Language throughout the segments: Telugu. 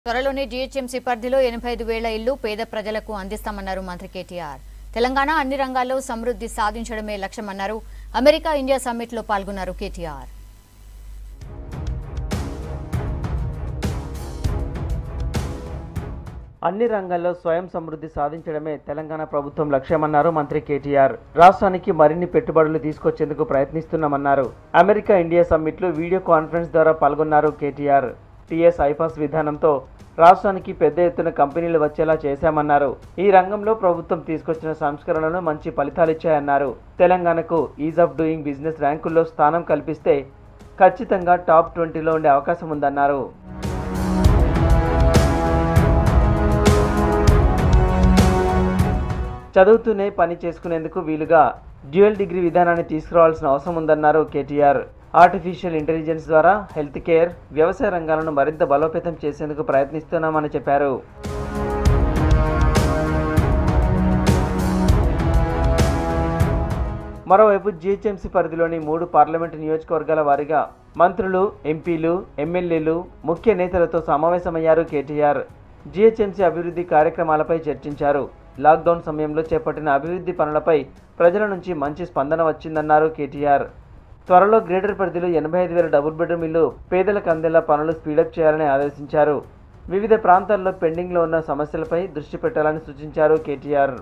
త్వరలోనే జీహెచ్ఎంసీ పరిధిలో ఎనభై ఐదు వేల ఇల్లు పేద ప్రజలకు అందిస్తామన్నారు మంత్రి కేటీఆర్ తెలంగాణ అన్ని రంగాల్లో సమృద్ధి సాధించడమే లక్ష్యమన్నారు అమెరికా ఇండియా సమ్మిట్లో పాల్గొన్నారు కేటీఆర్ అన్ని రంగాల్లో స్వయం సమృద్ధి సాధించడమే తెలంగాణ ప్రభుత్వం లక్ష్యమన్నారు మంత్రి కేటీఆర్ రాష్ట్రానికి మరిన్ని పెట్టుబడులు తీసుకొచ్చేందుకు ప్రయత్నిస్తున్నామన్నారు అమెరికా ఇండియా సమ్మిట్లో వీడియో కాన్ఫరెన్స్ ద్వారా పాల్గొన్నారు కేటీఆర్ టీఎస్ ఐపాస్ విధానంతో రాష్ట్రానికి పెద్ద ఎత్తున కంపెనీలు వచ్చేలా చేశామన్నారు ఈ రంగంలో ప్రభుత్వం తీసుకొచ్చిన సంస్కరణలు మంచి ఫలితాలిచ్చాయన్నారు తెలంగాణకు ఈజ్ ఆఫ్ డూయింగ్ బిజినెస్ ర్యాంకుల్లో స్థానం కల్పిస్తే ఖచ్చితంగా టాప్ ట్వంటీలో ఉండే అవకాశం ఉందన్నారు చదువుతూనే పని చేసుకునేందుకు వీలుగా డ్యూయల్ డిగ్రీ విధానాన్ని తీసుకురావాల్సిన అవసరం ఉందన్నారు కేటీఆర్ ఆర్టిఫిషియల్ ఇంటెలిజెన్స్ ద్వారా హెల్త్ కేర్ వ్యవసాయ రంగాలను మరింత బలోపేతం చేసేందుకు ప్రయత్నిస్తున్నామని చెప్పారు మరోవైపు జీహెచ్ఎంసీ పరిధిలోని మూడు పార్లమెంటు నియోజకవర్గాల వారీగా మంత్రులు ఎంపీలు ఎమ్మెల్యేలు ముఖ్య నేతలతో సమావేశమయ్యారు కేటీఆర్ జీహెచ్ఎంసీ అభివృద్ధి కార్యక్రమాలపై చర్చించారు లాక్డౌన్ సమయంలో చేపట్టిన అభివృద్ధి పనులపై ప్రజల నుంచి మంచి స్పందన వచ్చిందన్నారు కేటీఆర్ త్వరలో గ్రేటర్ పరిధిలో ఎనభై ఐదు వేల డబుల్ బెడ్రూమ్ ఇల్లు పేదలకు అందేలా పనులు స్పీడప్ చేయాలని ఆదేశించారు వివిధ ప్రాంతాల్లో పెండింగ్లో ఉన్న సమస్యలపై దృష్టి పెట్టాలని సూచించారు కేటీఆర్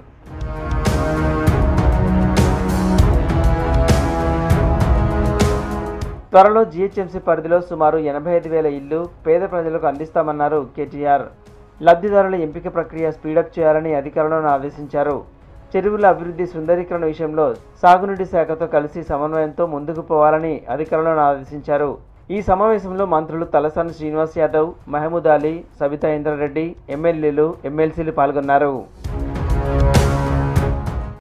త్వరలో జీహెచ్ఎంసీ పరిధిలో సుమారు ఎనభై ఐదు వేల ఇల్లు పేద ప్రజలకు అందిస్తామన్నారు కేటీఆర్ లబ్ధిదారుల ఎంపిక ప్రక్రియ స్పీడప్ చేయాలని అధికారులను ఆదేశించారు చెరువుల అభివృద్ధి సుందరీకరణ విషయంలో సాగునీటి శాఖతో కలిసి సమన్వయంతో ముందుకు పోవాలని అధికారులను ఆదేశించారు ఈ సమావేశంలో మంత్రులు తలసాని శ్రీనివాస్ యాదవ్ మహమూద్ అలీ సబితా ఇంద్రారెడ్డి ఎమ్మెల్యేలు ఎమ్మెల్సీలు పాల్గొన్నారు